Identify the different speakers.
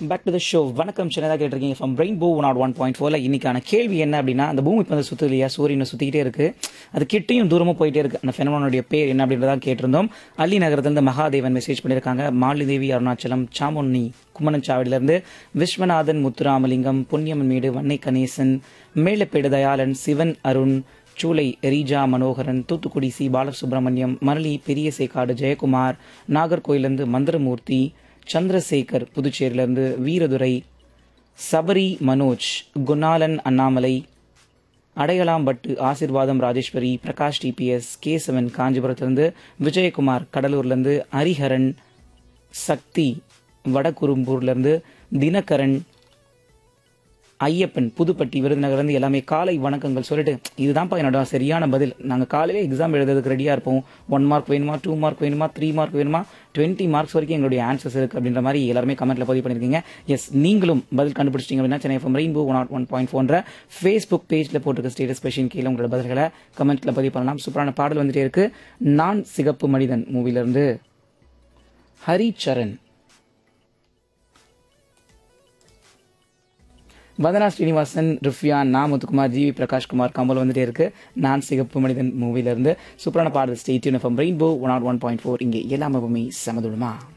Speaker 1: back to the show வணக்கம் சின்னதாக கேட்டிருக்கீங்க from Rainbow one naught one point ஃபோரில் இன்னைக்கான கேள்வி என்ன அப்படின்னா அந்த பூமி இப்போ வந்து சுற்று இல்லையா சூரியனை சுற்றிக்கிட்டே இருக்கு அது கிட்டையும் தூரமும் போயிட்டே இருக்கு அந்த ஃபெனமனுடைய பேர் என்ன அப்படின்றதான் கேட்டிருந்தோம் அள்ளி நகரத்திலிருந்து மகாதேவன் மெசேஜ் பண்ணியிருக்காங்க மாலிதேவி அருணாச்சலம் சாமுன்னி கும்மனஞ்சாவடியிலிருந்து விஸ்வநாதன் முத்துராமலிங்கம் பொன்னியம்மன் மேடு வன்னை கணேசன் மேலப்பேடு தயாளன் சிவன் அருண் சூளை ரீஜா மனோகரன் தூத்துக்குடி சி பாலசுப்ரமணியம் மரளி பெரிய சேக்காடு ஜெயக்குமார் நாகர்கோயிலிருந்து மந்திரமூர்த்தி சந்திரசேகர் புதுச்சேரியிலிருந்து வீரதுரை சபரி மனோஜ் குணாலன் அண்ணாமலை அடையலாம்பட்டு ஆசிர்வாதம் ராஜேஸ்வரி பிரகாஷ் டிபிஎஸ் கேசவன் காஞ்சிபுரத்திலிருந்து விஜயகுமார் கடலூர்லேருந்து ஹரிஹரன் சக்தி வடகுரும்பூர்லேருந்து தினகரன் ஐயப்பன் புதுப்பட்டி விருதுநகர்லேருந்து எல்லாமே காலை வணக்கங்கள் சொல்லிட்டு இதுதான்ப்பா என்னோட சரியான பதில் நாங்கள் காலையிலே எக்ஸாம் எழுதுறதுக்கு ரெடியாக இருப்போம் ஒன் மார்க் வேணுமா டூ மார்க் வேணுமா த்ரீ மார்க் வேணுமா டுவெண்ட்டி மார்க்ஸ் வரைக்கும் எங்களுடைய ஆன்சர்ஸ் இருக்குது அப்படின்ற மாதிரி எல்லாருமே கமெண்ட்டில் பதிவு பண்ணியிருக்கீங்க எஸ் நீங்களும் பதில் கண்டுபிடிச்சிங்க அப்படின்னா Chennai FM Rainbow one naught one point ஃபோன்ற ஃபேஸ்புக் பேஜில் போட்டிருக்க ஸ்டேட்டஸ் கொஷின் கீழே உங்களோட பதில்களை கமெண்ட்டில் பதிவு பண்ணலாம் சூப்பரான பாடல் வந்துட்டே இருக்கு நான் சிகப்பு மனிதன் மூவிலேருந்து ஹரிச்சரண் வந்தனா ஸ்ரீனிவாசன் ரிஃப்யான் நா முத்துக்குமார் ஜிவி பிரகாஷ்குமார் கமல் வந்துட்டே இருக்கு நான் சிகப்பு மனிதன் மூவில இருந்து சூப்பரான பாடல் stay tuned FM Rainbow one naught one point four இங்கே எல்லாமே சமதுடுமா